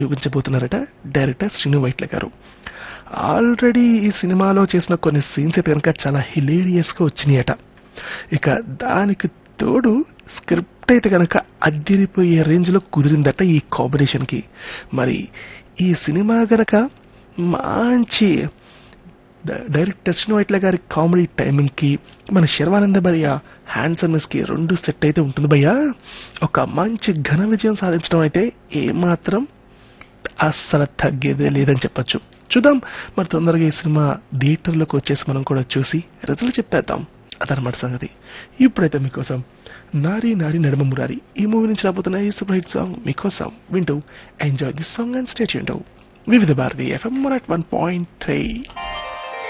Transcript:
చూపించబోతున్నారట director Srinu Vaitla గారు already ఈ సినిమాలో చేసిన కొన్ని సీన్స్ అయితే కనుక చాలా హిలేరియస్ గా వచ్చినాయట ఇక దానికి తోడు స్క్రిప్ట్ అయితే కనుక అద్దిరిపోయే రేంజ్ లో కుదిరిందట ఈ కాంబినేషన్ కి మరి ఈ సినిమా గనక మంచి ద- డైరెక్టర్ శ్రీను వైట్ల గారి కామెడీ టైమింగ్ కి మన శర్వానంద భయ్య హ్యాండ్సమ్నెస్ కి రెండు సెట్ అయితే ఉంటుంది భయ్యా ఒక మంచి ఘన విజయం సాధించడం అయితే ఏమాత్రం అస్సలు తగ్గేదే లేదని చెప్పొచ్చు చూద్దాం మరి తొందరగా ఈ సినిమా థియేటర్లోకి వచ్చేసి మనం కూడా చూసి రిజల్ట్ చెప్పేద్దాం అదనమాట సంగతి ఇప్పుడైతే మీకోసం నారి నారి నడుమ మురారి ఈ మూవీ నుంచి రాబోతున్న ఈ సూపర్ హిట్ సాంగ్ మీకోసం వింటూ enjoy this song and state Vividh Bharati FM one point three